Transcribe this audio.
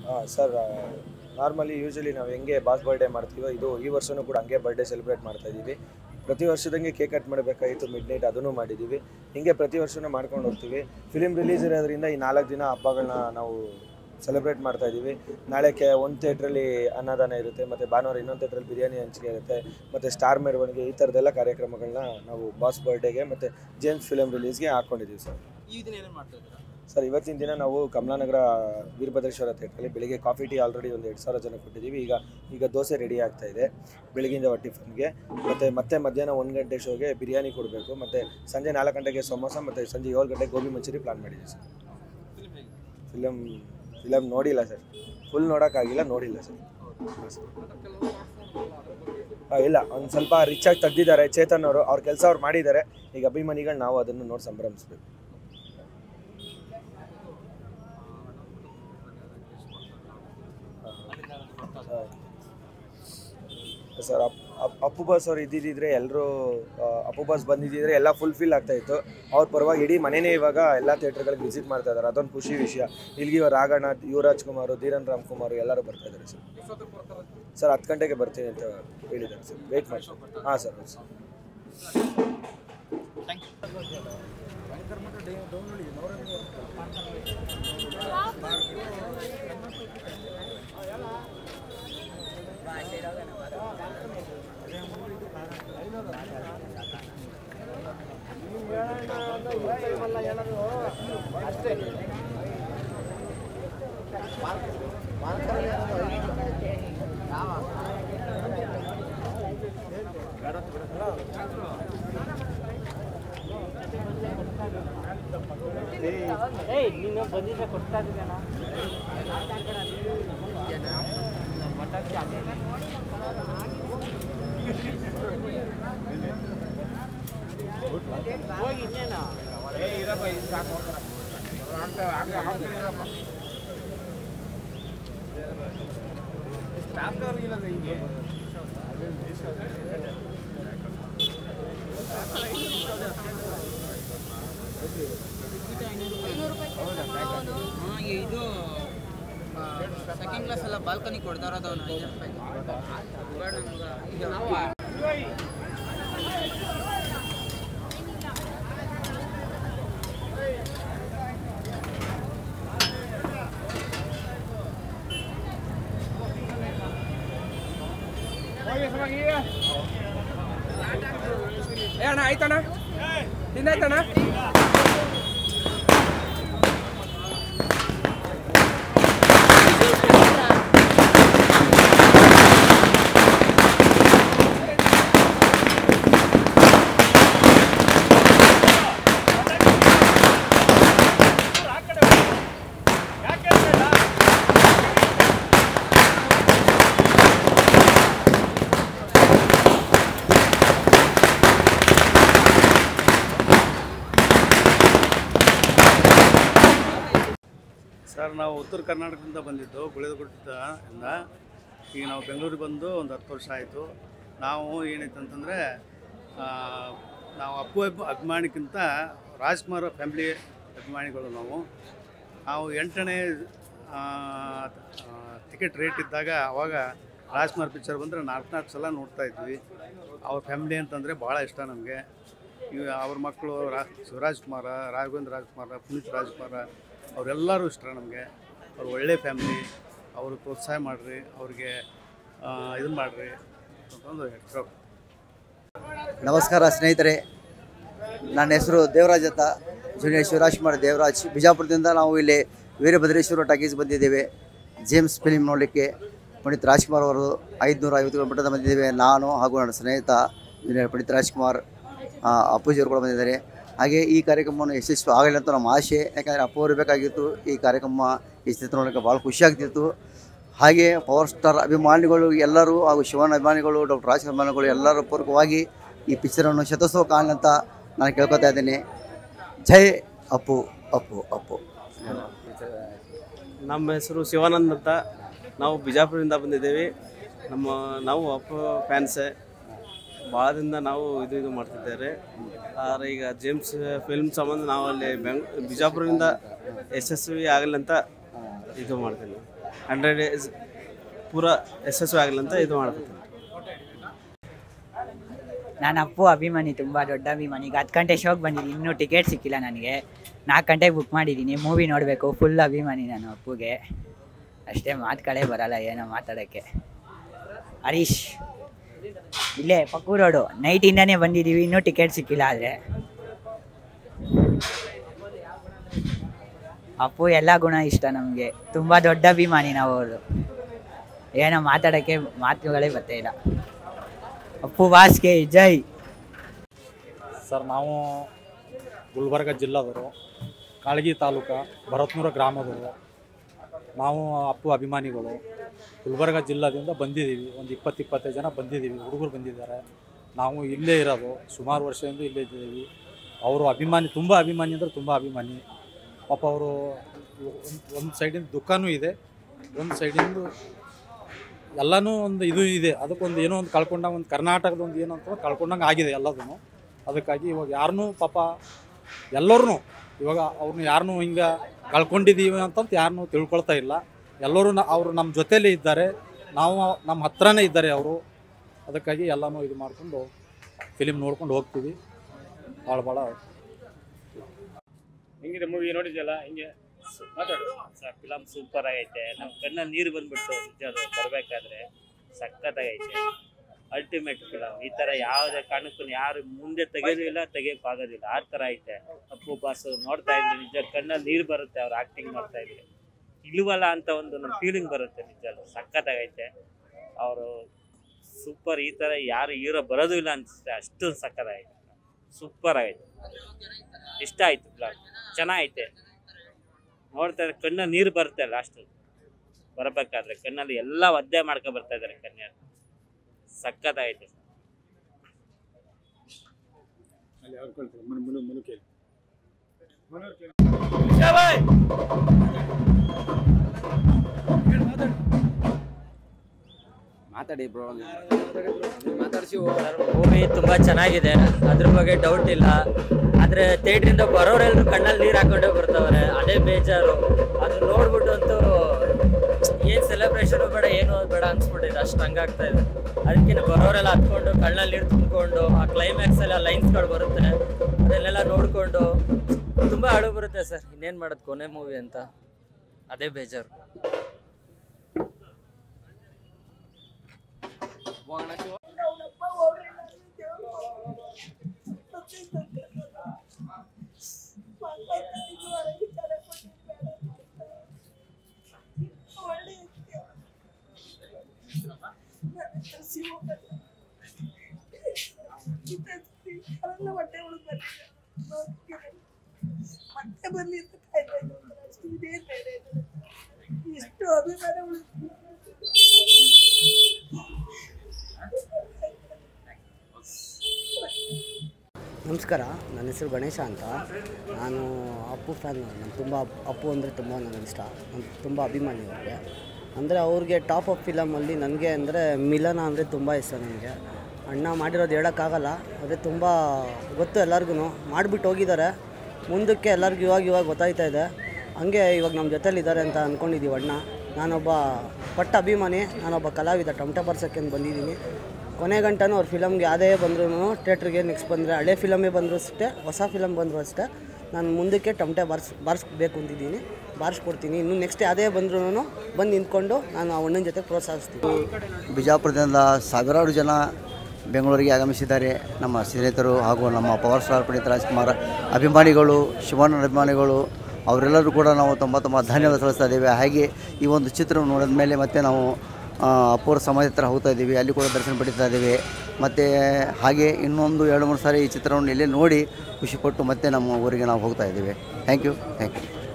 ಹಾಂ sir normally usually ನಾವು ಹೆಂಗೆ ಬಾಸ್ ಬರ್ಡೇ ಮಾಡ್ತೀವೋ ಇದು ಈ ವರ್ಷನೂ ಕೂಡ ಹಂಗೆ ಬರ್ಡೇ ಸೆಲೆಬ್ರೇಟ್ ಮಾಡ್ತಾ ಇದ್ದೀವಿ ಪ್ರತಿ ವರ್ಷದಂಗೆ ಕೇಕ್ ಕಟ್ ಮಾಡಬೇಕಾಗಿತ್ತು ಮಿಡ್ ನೈಟ್ ಅದನ್ನು ಮಾಡಿದ್ದೀವಿ ಹಿಂಗೆ ಪ್ರತಿ ವರ್ಷನೂ ಮಾಡ್ಕೊಂಡು ಹೋಗ್ತೀವಿ ಫಿಲಿಮ್ ರಿಲೀಸ್ ಇರೋದ್ರಿಂದ ಈ ನಾಲ್ಕು ದಿನ ಹಬ್ಬಗಳನ್ನ ನಾವು ಸೆಲೆಬ್ರೇಟ್ ಮಾಡ್ತಾ ಇದ್ದೀವಿ ನಾಳೆ ಕೆ ಒಂದು ಥಿಯೇಟ್ರಲ್ಲಿ ಅನ್ನದಾನ ಇರುತ್ತೆ ಮತ್ತು ಭಾನುವಾರ ಇನ್ನೊಂದು ಥಿಯೇಟ್ರಲ್ಲಿ ಬಿರಿಯಾನಿ ಹಂಚಿಕೆ ಇರುತ್ತೆ ಮತ್ತು ಸ್ಟಾರ್ ಮೆರವಣಿಗೆ ಈ ಥರದ್ದೆಲ್ಲ ಕಾರ್ಯಕ್ರಮಗಳನ್ನ ನಾವು ಬಾಸ್ ಬರ್ಡೇಗೆ ಮತ್ತು ಜೇಮ್ಸ್ ಫಿಲಮ್ ರಿಲೀಸ್ಗೆ ಹಾಕ್ಕೊಂಡಿದ್ದೀವಿ ಸರ್ ಈ ದಿನ ಏನೇನು ಮಾಡ್ತಾ ಇದ್ದೀರಾ ಸರ್ ಇವತ್ತಿನ ದಿನ ನಾವು ಕಮಲಾನಗರ ವೀರಭದ್ರೇಶ್ವರ ಥಿಯೇಟ್ರಲ್ಲಿ ಬೆಳಿಗ್ಗೆ ಕಾಫಿ ಟೀ ಆಲ್ರೆಡಿ ಒಂದು ಎರಡು ಸಾವಿರ ಜನ ಕೊಟ್ಟಿದ್ದೀವಿ ಈಗ ಈಗ ದೋಸೆ ರೆಡಿ ಆಗ್ತಾ ಇದೆ ಬೆಳಗಿಂದ ಟಿಫನ್ಗೆ ಮತ್ತು ಮತ್ತೆ ಮಧ್ಯಾಹ್ನ ಒಂದು ಗಂಟೆ ಶೋಗೆ ಬಿರಿಯಾನಿ ಕೊಡಬೇಕು ಮತ್ತು ಸಂಜೆ ನಾಲ್ಕು ಗಂಟೆಗೆ ಸಮೋಸ ಮತ್ತು ಸಂಜೆ ಏಳು ಗಂಟೆಗೆ ಗೋಬಿ ಮಂಚೂರಿ ಪ್ಲಾನ್ ಮಾಡಿದ್ದೀವಿ ಸರ್ ಫಿಲ್ಮ್ ಹೇಗಿದೆ ಫಿಲಮ್ ಫಿಲಮ್ ನೋಡಿಲ್ಲ ಸರ್ ಫುಲ್ ನೋಡೋಕ್ಕಾಗಿಲ್ಲ ನೋಡಿಲ್ಲ ಸರ್ ಹಾಂ ಸರ್ ಹಾಂ ಇಲ್ಲ ಒಂದು ಸ್ವಲ್ಪ ರಿಚಾಗಿ ತೆಗ್ದಿದ್ದಾರೆ ಚೇತನ್ ಅವರು ಅವ್ರ ಕೆಲಸ ಅವ್ರು ಮಾಡಿದ್ದಾರೆ ಈಗ ಅಭಿಮಾನಿಗಳು ನಾವು ಅದನ್ನು ನೋಡಿ ಸಂಭ್ರಮಿಸ್ಬೇಕು sir up up- Appu boss ಅವ್ರು ಇದ್ದಿದ್ದಿದ್ರೆ ಎಲ್ಲರೂ ಅಪ್ಪು ಬಾಸ್ ಬಂದಿದ್ದಿದ್ರೆ ಎಲ್ಲ ಫುಲ್ಫಿಲ್ ಆಗ್ತಾ ಇತ್ತು ಅವ್ರ ಪರವಾಗಿ ಇಡೀ ಮನೆನೇ ಇವಾಗ ಎಲ್ಲ ಥಿಯೇಟರ್ಗಳಿಗೆ ವಿಸಿಟ್ ಮಾಡ್ತಾ ಇದ್ದಾರೆ ಅದೊಂದು ಖುಷಿ ವಿಷಯ ಇಲ್ಲಿಗೆ ಇವಾಗ ರಾಘಣ್ಣ ಯುವರಾಜ್ ಕುಮಾರ್ ಧೀರನ್ ರಾಮ್ ಕುಮಾರ್ ಎಲ್ಲರೂ ಬರ್ತಾ ಇದ್ದಾರೆ ಸರ್ ಎಷ್ಟೊತ್ತಿಗೆ ಬರ್ತಾರೆ ಸರ್ ಹತ್ತು ಗಂಟೆಗೆ ಬರ್ತೀನಿ ಅಂತ ಹೇಳಿದ್ದಾರೆ ಸರ್ ವೆಯ್ಟ್ ಮಾಡಿ ಹಾಂ ಸರ್ ಹೌದು ಸರ್ ಥ್ಯಾಂಕ್ ಯು ಏಯ್ ನೀನು ಬಂದಿದ್ರೆ ಕೊಡ್ತಾ ಇದ್ದೀನ ಹೋಗಿ ಇನ್ನೇನು ಇದು ಸೆಕೆಂಡ್ ಕ್ಲಾಸ್ ಎಲ್ಲ ಬಾಲ್ಕನಿ ಕೊಡ್ತಾರ ಅದು ಐದು ರೂಪಾಯಿ ಬೇಡ ನಮ್ಗೆ ಈಗ ನಾವು ಏ ಅಣ್ಣ ಆಯ್ತಣ್ಣ ತಿಂದಾಯ್ತಣ್ಣ ಸರ್ ನಾವು ಉತ್ತರ ಕರ್ನಾಟಕದಿಂದ ಬಂದಿದ್ದು ಗುಳಿದಗುಡ್ಡ ಇಂದ ಈಗ ನಾವು ಬೆಂಗಳೂರಿಗೆ ಬಂದು ಒಂದು ಹತ್ತು ವರ್ಷ ಆಯಿತು ನಾವು ಏನೈತೆ ಅಂತಂದರೆ ನಾವು ಅಪ್ಪು ಅಬ್ ಅಭಿಮಾನಿಕ್ಕಿಂತ ರಾಜ್ಕುಮಾರ್ ಫ್ಯಾಮಿಲಿ ಅಭಿಮಾನಿಗಳು ನಾವು ನಾವು ಎಂಟನೇ ಟಿಕೆಟ್ ರೇಟ್ ಇದ್ದಾಗ ಅವಾಗ ರಾಜ್ಕುಮಾರ್ ಪಿಕ್ಚರ್ ಬಂದರೆ ನಾಲ್ಕು ನಾಲ್ಕು ಸಲ ನೋಡ್ತಾ ಇದ್ವಿ ಅವ್ರ ಫ್ಯಾಮಿಲಿ ಅಂತಂದರೆ ಭಾಳ ಇಷ್ಟ ನಮಗೆ ಇವ ಅವ್ರ ಮಕ್ಕಳು ರಾ ಶಿವರಾಜ್ ಕುಮಾರ ರಾಘವೇಂದ್ರ ರಾಜ್ಕುಮಾರ ಪುನೀತ್ ರಾಜ್ಕುಮಾರ ಅವರೆಲ್ಲರೂ ಇಷ್ಟ ನಮಗೆ ಅವ್ರು ಒಳ್ಳೆ ಫ್ಯಾಮಿಲಿ ಅವರು ಪ್ರೋತ್ಸಾಹ ಮಾಡಿರಿ ಅವ್ರಿಗೆ ಇದನ್ನು ಮಾಡಿರಿ ಅಂತಂದು ಹೇಳ್ತಾರೆ ನಮಸ್ಕಾರ ಸ್ನೇಹಿತರೆ ನನ್ನ ಹೆಸರು ದೇವರಾಜ್ ಅಂತ ಜೂನಿಯರ್ ಶಿವರಾಜ್ ಕುಮಾರ್ ದೇವರಾಜ್ ಬಿಜಾಪುರದಿಂದ ನಾವು ಇಲ್ಲಿ ವೀರಭದ್ರೇಶ್ವರ ಟಾಕೀಸ್ ಬಂದಿದ್ದೇವೆ ಜೇಮ್ಸ್ ಫಿಲಿಮ್ ನೋಡಲಿಕ್ಕೆ ಪಂಡಿತ್ ರಾಜ್ಕುಮಾರ್ ಅವರು ಐದುನೂರ ಐವತ್ತು ಕಿಲೋಮೀಟರ್ ಬಂದಿದ್ದೇವೆ ನಾನು ಹಾಗೂ ನನ್ನ ಸ್ನೇಹಿತ ಜೂನಿಯರ್ ಪಂಡಿತ್ ರಾಜ್ಕುಮಾರ್ ಆ, ಅಪ್ಪುಜಿಯವರು ಕೂಡ ಬಂದಿದ್ದಾರೆ ಹಾಗೆ ಈ ಕಾರ್ಯಕ್ರಮವನ್ನು ಯಶಸ್ವಿ ಆಗಲಿ ಅಂತ ನಮ್ಮ ಆಸೆ ಯಾಕಂದರೆ ಅಪ್ಪು ಅವರು ಬೇಕಾಗಿತ್ತು ಈ ಕಾರ್ಯಕ್ರಮ ಈ ಚಿತ್ರ ನೋಡೋಕ್ಕೆ ಭಾಳ ಖುಷಿಯಾಗ್ತಿತ್ತು ಹಾಗೆ ಪವರ್ ಸ್ಟಾರ್ ಅಭಿಮಾನಿಗಳು ಎಲ್ಲರೂ ಹಾಗೂ ಶಿವನ ಅಭಿಮಾನಿಗಳು ಡಾಕ್ಟರ್ ರಾಜ್ ಅಭಿಮಾನಿಗಳು ಎಲ್ಲರ ಪೂರ್ವಕವಾಗಿ ಈ ಪಿಕ್ಚರನ್ನು ಶತಸೋ ಕಾಣಲಿ ಅಂತ ನಾನು ಕೇಳ್ಕೊತಾ ಇದ್ದೀನಿ ಜೈ ಅಪ್ಪು ಅಪ್ಪು ಅಪ್ಪು ನಮ್ಮ ಹೆಸರು ಶಿವಾನಂದ್ ಅಂತ ನಾವು ಬಿಜಾಪುರದಿಂದ ಬಂದಿದ್ದೇವೆ ನಮ್ಮ ನಾವು ಅಪ್ಪ ಫ್ಯಾನ್ಸೇ ಭಾಳ ದಿನದಿಂದ ನಾವು ಇದು ಇದು ಮಾಡ್ತಿದ್ದೇವೆ ಆದರೆ ಈಗ ಜೇಮ್ಸ್ ಫಿಲ್ಮ್ ಸಂಬಂಧ ನಾವು ಅಲ್ಲಿ ಬೆಂಗ್ ಬಿಜಾಪುರದಿಂದ ಯಶಸ್ವಿ ಆಗಲಿ ಅಂತ ಇದು ಮಾಡ್ತೀನಿ ಹಂಡ್ರೆಡ್ ಡೇಸ್ ಪೂರ ಯಶಸ್ವಿ ಆಗಲಿ ಅಂತ ಇದು ಮಾಡ್ಕೊತೀನಿ ನಾನು ಅಪ್ಪು ಅಭಿಮಾನಿ ತುಂಬ ದೊಡ್ಡ ಅಭಿಮಾನಿ ಈಗ ಹತ್ತು ಗಂಟೆ ಶೋಗೆ ಬಂದಿದ್ದೀನಿ ಇನ್ನೂ ಟಿಕೆಟ್ ಸಿಕ್ಕಿಲ್ಲ ನನಗೆ ನಾಲ್ಕು ಗಂಟೆಗೆ ಬುಕ್ ಮಾಡಿದ್ದೀನಿ ಮೂವಿ ನೋಡಬೇಕು ಫುಲ್ ಅಭಿಮಾನಿ ನಾನು ಅಪ್ಪುಗೆ ಅಷ್ಟೇ ಮಾತುಗಳೇ ಬರಲ್ಲ ಏನೋ ಮಾತಾಡೋಕ್ಕೆ ಹರೀಶ್ ಇಲ್ಲೇ ಪಕ್ಕು ರೋಡು ನೈಟಿಂದನೇ ಬಂದಿದ್ದೀವಿ ಇನ್ನೂ ಟಿಕೆಟ್ ಸಿಕ್ಕಿಲ್ಲ ಆದರೆ ಅಪ್ಪು ಎಲ್ಲ ಗುಣ ಇಷ್ಟ ನಮಗೆ ತುಂಬ ದೊಡ್ಡ ಅಭಿಮಾನಿ ನಾವು ಅವರು ಏನೋ ಮಾತಾಡೋಕ್ಕೆ ಮಾತುಗಳೇ ಬರ್ತಾ ಇಲ್ಲ ಅಪ್ಪು ಬಾಸ್ಗೆ ಜೈ ಸರ್ ನಾವು ಗುಲ್ಬರ್ಗ ಜಿಲ್ಲಾದವರು ಕಾಳಗಿ ತಾಲೂಕು ಭರತ್ನೂರ ಗ್ರಾಮದವರು ನಾವು ಅಪ್ಪು ಅಭಿಮಾನಿಗಳು ಗುಲ್ಬರ್ಗ ಜಿಲ್ಲಾದಿಂದ ಬಂದಿದ್ದೀವಿ ಒಂದು ಇಪ್ಪತ್ತು ಇಪ್ಪತ್ತೈದು ಜನ ಬಂದಿದ್ದೀವಿ ಹುಡುಗರು ಬಂದಿದ್ದಾರೆ ನಾವು ಇಲ್ಲೇ ಇರೋದು ಸುಮಾರು ವರ್ಷದಿಂದ ಇಲ್ಲೇ ಇದ್ದೀವಿ ಅವರು ಅಭಿಮಾನಿ ತುಂಬ ಅಭಿಮಾನಿ ಅಂದರೆ ತುಂಬ ಅಭಿಮಾನಿ ಪಾಪ ಅವರು ಒಂದು ಒಂದು ಸೈಡಿಂದ ದುಃಖನೂ ಇದೆ ಒಂದು ಸೈಡಿಂದ ಎಲ್ಲನೂ ಒಂದು ಇದು ಇದೆ ಅದಕ್ಕೊಂದು ಏನೋ ಒಂದು ಕಳ್ಕೊಂಡಂಗೆ ಒಂದು ಕರ್ನಾಟಕದ ಒಂದು ಏನು ಅಂತ ಕಳ್ಕೊಂಡಂಗೆ ಆಗಿದೆ ಎಲ್ಲದೂ ಅದಕ್ಕಾಗಿ ಇವಾಗ ಯಾರನ್ನೂ ಪಾಪ ಎಲ್ಲರೂ ಇವಾಗ ಅವ್ರನ್ನ ಯಾರನ್ನೂ ಹಿಂಗೆ ಕಳ್ಕೊಂಡಿದ್ದೀವಿ ಅಂತಂತ ಯಾರನ್ನೂ ತಿಳ್ಕೊಳ್ತಾ ಇಲ್ಲ ಎಲ್ಲರೂ ನ ಅವರು ನಮ್ಮ ಜೊತೆಲೇ ಇದ್ದಾರೆ ನಾವು ನಮ್ಮ ಹತ್ರನೇ ಇದ್ದಾರೆ ಅವರು ಅದಕ್ಕಾಗಿ ಎಲ್ಲನೂ ಇದು ಮಾಡಿಕೊಂಡು ಫಿಲಿಮ್ ನೋಡ್ಕೊಂಡು ಹೋಗ್ತೀವಿ ಭಾಳ ಭಾಳ ಹೆಂಗಿದೆ ಮೂವಿ ನೋಡಿದ್ಯಲ್ಲ ಹಿಂಗೆ ಮಾತಾಡು ಸರ್ ಫಿಲಮ್ ಸೂಪರ್ ಆಗೈತೆ ನಮ್ಮ ಕಣ್ಣಲ್ಲಿ ನೀರು ಬಂದ್ಬಿಟ್ಟು ನಿಜ ಬರಬೇಕಾದ್ರೆ ಸಖತ್ತಾಗೈತೆ ಅಲ್ಟಿಮೇಟ್ ಫಿಲಮ್ ಈ ಥರ ಯಾವುದೇ ಕಾರಣಕ್ಕೂ ಯಾರು ಮುಂದೆ ತೆಗೆಯೋದು ಇಲ್ಲ ತೆಗಿಯೋಕೆ ಆಗೋದಿಲ್ಲ ಆ ಥರ ಐತೆ ಅಪ್ಪು ಬಾಸು ನೋಡ್ತಾ ಇದ್ರೆ ನಿಜ ಕಣ್ಣಲ್ಲಿ ನೀರು ಬರುತ್ತೆ ಅವ್ರು ಆ್ಯಕ್ಟಿಂಗ್ ಮಾಡ್ತಾ ಇದ್ರೆ ಇಲ್ವಲ್ಲ ಅಂತ ಒಂದು ನಮ್ಮ ಫೀಲಿಂಗ್ ಬರುತ್ತೆ ನಿಜ ಸಖತ್ತಾಗೈತೆ ಅವರು ಸೂಪರ್ ಈ ಥರ ಯಾರು ಹೀರೋ ಬರೋದು ಇಲ್ಲ ಅನ್ಸುತ್ತೆ ಅಷ್ಟು ಸಖತ್ತಾಗೈತೆ ಸೂಪರ್ ಆಗೈತೆ ಇಷ್ಟ ಆಯ್ತು ಫಿಲಮ್ ಚೆನ್ನಾಗೈತೆ ನೋಡ್ತಾ ಇದ್ರೆ ಕಣ್ಣಲ್ಲಿ ನೀರು ಬರುತ್ತೆ ಲಾಸ್ಟ್ ಬರಬೇಕಾದ್ರೆ ಕಣ್ಣಲ್ಲಿ ಎಲ್ಲ ಒದ್ದೆ ಮಾಡ್ಕೊ ಬರ್ತಾ ಇದ್ದಾರೆ ಕನ್ಯಾ ಸಖತ್ತಾಗೈತೆ ಮಾತಾಡಿ ಬ್ರೋ ಮಾತಾಡ್ಸಿ ಮೂವಿ ತುಂಬ ಚೆನ್ನಾಗಿದೆ ಅದ್ರ ಬಗ್ಗೆ ಡೌಟ್ ಇಲ್ಲ ಆದರೆ ಥಿಯೇಟ್ರಿಂದ ಬರೋರೆಲ್ಲರೂ ಕಣ್ಣಲ್ಲಿ ನೀರು ಹಾಕೊಂಡೇ ಬರ್ತಾವ್ರೆ ಅದೇ ಬೇಜಾರು ಅದು ನೋಡ್ಬಿಟ್ಟು ಅಂತೂ ಏನು ಸೆಲೆಬ್ರೇಷನು ಬೇಡ ಏನು ಬೇಡ ಅನ್ಸ್ಬಿಟ್ಟಿದೆ ಅಷ್ಟು ಹಂಗಾಗ್ತಾ ಇದೆ ಅದಕ್ಕಿಂತ ಬರೋರೆಲ್ಲ ಹತ್ಕೊಂಡು ಕಣ್ಣಲ್ಲಿ ನೀರು ತುಂಬಿಕೊಂಡು ಆ ಕ್ಲೈಮ್ಯಾಕ್ಸ್ ಎಲ್ಲ ಲೈನ್ಸ್ಗಳು ಬರುತ್ತೆ ಅದನ್ನೆಲ್ಲ ನೋಡಿಕೊಂಡು ತುಂಬ ಅಳು ಬರುತ್ತೆ ಸರ್ ಇನ್ನೇನು ಮಾಡೋದು ಕೊನೆ ಮೂವಿ ಅಂತ ಅದೇ ಬೇಜಾರು ಹೊಟ್ಟೆ ಮತ್ತೆ ಬರ್ಲಿ ಅಂತ ಕಾಯ್ತಾ ಇದ್ದೀನಿ ಅಷ್ಟು ಇದೇನ್ ಬೇರೆ ಇದು. ಎಷ್ಟು ಅಭಿಮಾನ ಉಳಿತು ನಮಸ್ಕಾರ ನನ್ನ ಹೆಸರು ಗಣೇಶ ಅಂತ ನಾನು ಅಪ್ಪು ಫ್ಯಾನ್ ನಾನು ತುಂಬ ಅಪ್ಪು ಅಂದರೆ ತುಂಬ ನನಗೆ ಇಷ್ಟ ನಾನು ತುಂಬ ಅಭಿಮಾನಿ ಅವ್ರಿಗೆ ಅಂದರೆ ಅವ್ರಿಗೆ ಟಾಪ್ ಆಫ್ ಫಿಲಮಲ್ಲಿ ನನಗೆ ಅಂದರೆ ಮಿಲನ ಅಂದರೆ ತುಂಬ ಇಷ್ಟ ನನಗೆ ಅಣ್ಣ ಮಾಡಿರೋದು ಹೇಳೋಕ್ಕಾಗಲ್ಲ ಆದರೆ ತುಂಬ ಗೊತ್ತು ಎಲ್ಲರಿಗೂ ಮಾಡಿಬಿಟ್ಟು ಹೋಗಿದ್ದಾರೆ ಮುಂದಕ್ಕೆ ಎಲ್ಲರಿಗೂ ಇವಾಗ ಇವಾಗ ಗೊತ್ತಾಯ್ತಾ ಇದೆ ಹಂಗೆ ಇವಾಗ ನಮ್ಮ ಜೊತೆಲಿದ್ದಾರೆ ಅಂತ ಅಂದ್ಕೊಂಡಿದ್ದೀವಿ ಅಣ್ಣ ನಾನೊಬ್ಬ ಪಟ್ಟ ಅಭಿಮಾನಿ ನಾನೊಬ್ಬ ಕಲಾವಿದ ಟಮಟ ಬರ್ಸೋಕ್ಕೆ ಅಂತ ಬಂದಿದ್ದೀನಿ ಕೊನೆ ಗಂಟನೂ ಅವ್ರ ಫಿಲಮ್ಗೆ ಯಾವುದೇ ಬಂದ್ರೂ ಥಿಯೇಟ್ರಿಗೆ ನೆಕ್ಸ್ಟ್ ಬಂದರೆ ಹಳೆ ಫಿಲಮೇ ಬಂದರೂ ಅಷ್ಟೇ ಹೊಸ ಫಿಲಮ್ ಬಂದರೂ ಅಷ್ಟೇ ನಾನು ಮುಂದಕ್ಕೆ ಟಮಟೆ ಬಾರ್ಸ್ ಬಾರಿಸ್ಬೇಕು ಅಂತಿದ್ದೀನಿ ಬಾರಿಸ್ಕೊಡ್ತೀನಿ ಇನ್ನು ನೆಕ್ಸ್ಟ್ ಯಾವುದೇ ಬಂದ್ರೂ ಬಂದು ನಿಂತ್ಕೊಂಡು ನಾನು ಆ ಅಣ್ಣನ ಜೊತೆ ಪ್ರೋತ್ಸಾಹಿಸ್ತೀನಿ ಬಿಜಾಪುರದಿಂದ ಸಾವಿರಾರು ಜನ ಬೆಂಗಳೂರಿಗೆ ಆಗಮಿಸಿದ್ದಾರೆ ನಮ್ಮ ಸ್ನೇಹಿತರು ಹಾಗೂ ನಮ್ಮ ಪವರ್ ಸ್ಟಾರ್ ಪುನೀತ್ ರಾಜ್ಕುಮಾರ್ ಅಭಿಮಾನಿಗಳು ಶಿವಣ್ಣ ಅಭಿಮಾನಿಗಳು ಅವರೆಲ್ಲರೂ ಕೂಡ ನಾವು ತುಂಬ ತುಂಬ ಧನ್ಯವಾದ ಸಲ್ಲಿಸ್ತಾ ಇದ್ದೇವೆ ಹಾಗೆ ಈ ಒಂದು ಚಿತ್ರವನ್ನು ನೋಡಿದ ಮೇಲೆ ಮತ್ತೆ ನಾವು ಆ, ಅಪೂರ್ವ ಸಮಾಜ ಹತ್ರ ಹೋಗ್ತಾ ಇದ್ದೀವಿ ಅಲ್ಲಿ ಕೂಡ ದರ್ಶನ ಪಡಿತಾ ಇದ್ದೀವಿ ಮತ್ತು ಹಾಗೆ ಇನ್ನೊಂದು ಎರಡು ಮೂರು ಸಾರಿ ಈ ಚಿತ್ರವನ್ನು ಇಲ್ಲೇ ನೋಡಿ ಖುಷಿಪಟ್ಟು ಮತ್ತೆ ನಮ್ಮ ಊರಿಗೆ ನಾವು ಹೋಗ್ತಾ ಇದ್ದೀವಿ ಥ್ಯಾಂಕ್ ಯು ಥ್ಯಾಂಕ್ ಯು